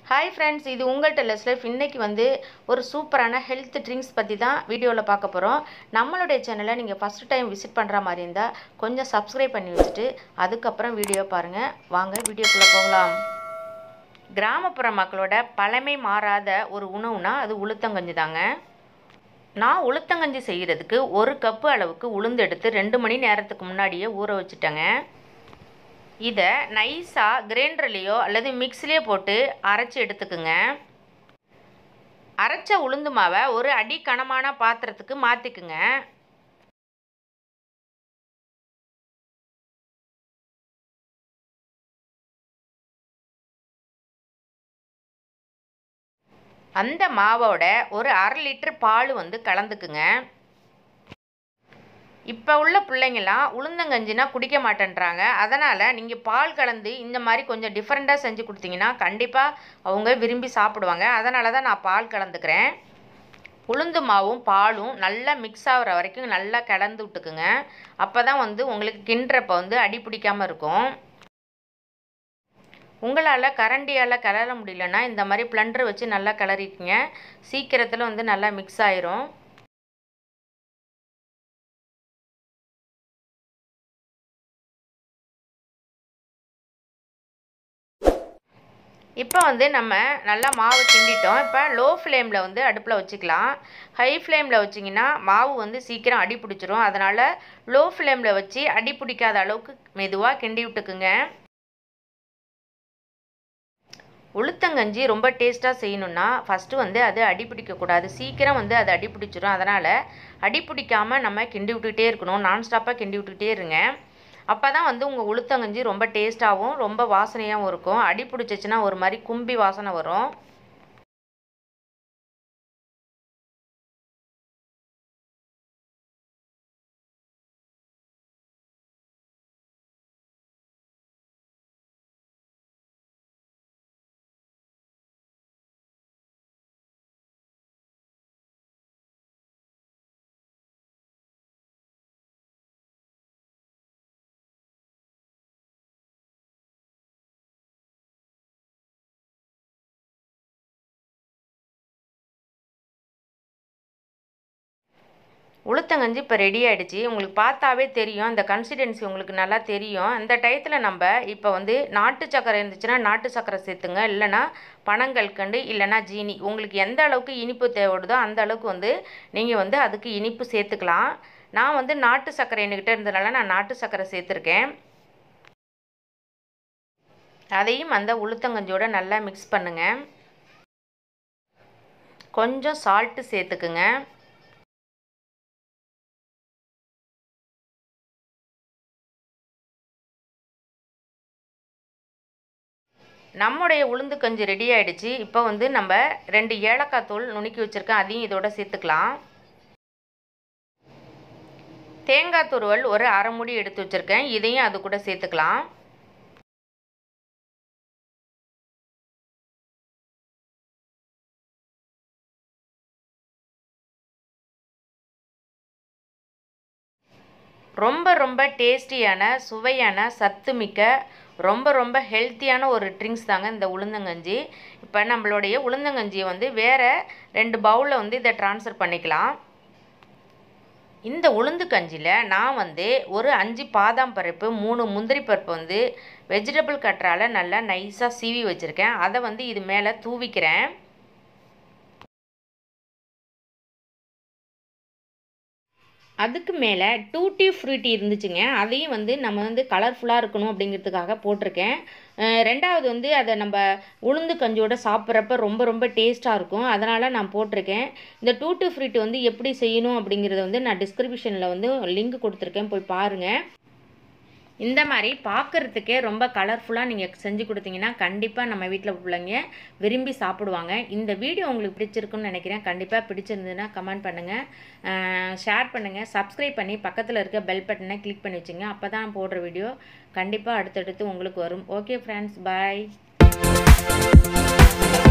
hi friends இது உங்கள் tells us life இன்றைக்கி வந்து ஒரு சூப்பரான ஹெல்த் ட்ரிங்க்ஸ் பற்றி தான் வீடியோவில் பார்க்க போகிறோம் நம்மளுடைய சேனலை நீங்கள் ஃபஸ்ட்டு டைம் விசிட் பண்ணுற மாதிரி இருந்தால் கொஞ்சம் சப்ஸ்கிரைப் பண்ணி வச்சுட்டு அதுக்கப்புறம் வீடியோ பாருங்கள் வாங்க வீடியோக்குள்ளே போகலாம் கிராமப்புற மக்களோட பழமை மாறாத ஒரு உணவுனா அது உளுத்தங்கஞ்சி தாங்க நான் உளுத்தங்கஞ்சி செய்கிறதுக்கு ஒரு கப்பு அளவுக்கு உளுந்து எடுத்து ரெண்டு மணி நேரத்துக்கு முன்னாடியே ஊற வச்சுட்டேங்க இதை நைஸாக கிரைண்டர்லேயோ அல்லது மிக்ஸிலேயோ போட்டு அரைச்சி எடுத்துக்குங்க அரைச்ச உளுந்து மாவை ஒரு அடி கனமான பாத்திரத்துக்கு மாற்றிக்குங்க அந்த மாவோட ஒரு அரை லிட்டர் பால் வந்து கலந்துக்குங்க இப்போ உள்ள பிள்ளைங்களாம் உளுந்தங்கஞ்சினா குடிக்க மாட்டேன்றாங்க அதனால் நீங்கள் பால் கலந்து இந்த மாதிரி கொஞ்சம் டிஃப்ரெண்ட்டாக செஞ்சு கொடுத்தீங்கன்னா கண்டிப்பாக அவங்க விரும்பி சாப்பிடுவாங்க அதனால தான் நான் பால் கலந்துக்கிறேன் உளுந்து மாவும் பாலும் நல்லா மிக்ஸ் ஆகிற வரைக்கும் நல்லா கலந்து விட்டுக்குங்க அப்போ தான் வந்து உங்களுக்கு கிண்டுறப்ப வந்து அடி பிடிக்காமல் இருக்கும் உங்களால் கரண்டியால் கிளற முடியலன்னா இந்த மாதிரி பிளண்டர் வச்சு நல்லா கிளறிக்குங்க சீக்கிரத்தில் வந்து நல்லா மிக்ஸ் ஆயிரும் இப்போ வந்து நம்ம நல்லா மாவு கிண்டிட்டோம் இப்போ லோ ஃப்ளேமில் வந்து அடுப்பில் வச்சுக்கலாம் ஹை ஃப்ளேமில் வச்சிங்கன்னா மாவு வந்து சீக்கிரம் அடி பிடிச்சிரும் அதனால் லோ ஃப்ளேமில் வச்சு அடி பிடிக்காத அளவுக்கு மெதுவாக கிண்டி விட்டுக்குங்க உளுத்தங்கஞ்சி ரொம்ப டேஸ்ட்டாக செய்யணுன்னா ஃபஸ்ட்டு வந்து அது அடி பிடிக்கக்கூடாது சீக்கிரம் வந்து அது அடி பிடிச்சிரும் அதனால் அடி பிடிக்காமல் நம்ம கிண்டி விட்டுக்கிட்டே இருக்கணும் நான்ஸ்டாப்பாக கிண்டி விட்டுக்கிட்டே இருங்க அப்போ தான் வந்து உங்கள் உளுத்தங்கஞ்சி ரொம்ப டேஸ்ட்டாகவும் ரொம்ப வாசனையாகவும் இருக்கும் அடி பிடிச்சிச்சின்னா ஒரு மாதிரி கும்பி வாசனை வரும் உளுத்தங்கஞ்சி இப்போ ரெடி ஆகிடுச்சு உங்களுக்கு பார்த்தாவே தெரியும் இந்த கன்சிஸ்டன்சி உங்களுக்கு நல்லா தெரியும் அந்த டயத்தில் நம்ம இப்போ வந்து நாட்டு சக்கரை இருந்துச்சுன்னா நாட்டு சக்கரை சேர்த்துங்க இல்லைனா பனங்கல்கண்டு இல்லைனா ஜீனி உங்களுக்கு எந்த அளவுக்கு இனிப்பு தேவைப்படுதோ அந்த அளவுக்கு வந்து நீங்கள் வந்து அதுக்கு இனிப்பு சேர்த்துக்கலாம் நான் வந்து நாட்டு சக்கரை என்கிட்ட இருந்ததுனால நான் நாட்டு சக்கரை சேர்த்துருக்கேன் அதையும் அந்த உளுத்தங்கஞ்சியோட நல்லா மிக்ஸ் பண்ணுங்கள் கொஞ்சம் சால்ட்டு சேர்த்துக்குங்க நம்முடைய உளுந்து கஞ்சி ரெடி ஆகிடுச்சு இப்போ வந்து நம்ம ரெண்டு ஏலக்காய் தூள் நுணுக்கி வச்சுருக்கேன் அதையும் இதோட சேர்த்துக்கலாம் தேங்காய் துருவல் ஒரு அரை மூடி எடுத்து வச்சுருக்கேன் இதையும் அது கூட சேர்த்துக்கலாம் ரொம்ப ரொம்ப டேஸ்டியான சுவையான சத்துமிக்க ரொம்ப ரொம்ப ஹெல்த்தியான ஒரு ட்ரிங்க்ஸ் தாங்க இந்த உளுந்தங்கஞ்சி இப்போ நம்மளுடைய உளுந்தங்கஞ்சியை வந்து வேறு ரெண்டு பவுலில் வந்து இதை ட்ரான்ஸ்ஃபர் பண்ணிக்கலாம் இந்த உளுந்து கஞ்சியில் நான் வந்து ஒரு அஞ்சு பாதாம் பருப்பு மூணு முந்திரி பருப்பு வந்து வெஜிடபிள் கட்டரால் நல்லா நைஸாக சீவி வச்சுருக்கேன் அதை வந்து இது மேலே தூவிக்கிறேன் அதுக்கு மேலே டூட்டி ஃப்ரூட்டி இருந்துச்சுங்க அதையும் வந்து நம்ம வந்து கலர்ஃபுல்லாக இருக்கணும் அப்படிங்கிறதுக்காக போட்டிருக்கேன் ரெண்டாவது வந்து அதை நம்ம உளுந்து கஞ்சியோட சாப்பிட்றப்ப ரொம்ப ரொம்ப டேஸ்ட்டாக இருக்கும் அதனால் நான் போட்டிருக்கேன் இந்த டூட்டி ஃப்ரூட்டி வந்து எப்படி செய்யணும் அப்படிங்கிறத வந்து நான் டிஸ்கிரிப்ஷனில் வந்து லிங்க் கொடுத்துருக்கேன் போய் பாருங்கள் இந்த மாதிரி பார்க்குறதுக்கே ரொம்ப கலர்ஃபுல்லாக நீங்கள் செஞ்சு கொடுத்தீங்கன்னா கண்டிப்பாக நம்ம வீட்டில் பிள்ளைங்க விரும்பி சாப்பிடுவாங்க இந்த வீடியோ உங்களுக்கு பிடிச்சிருக்குன்னு நினைக்கிறேன் கண்டிப்பாக பிடிச்சிருந்ததுன்னா கமெண்ட் பண்ணுங்கள் ஷேர் பண்ணுங்கள் சப்ஸ்கிரைப் பண்ணி பக்கத்தில் இருக்க பெல் பட்டனை கிளிக் பண்ணி வச்சுங்க அப்போ தான் போடுற வீடியோ கண்டிப்பாக அடுத்தடுத்து உங்களுக்கு வரும் ஓகே ஃப்ரெண்ட்ஸ் பாய்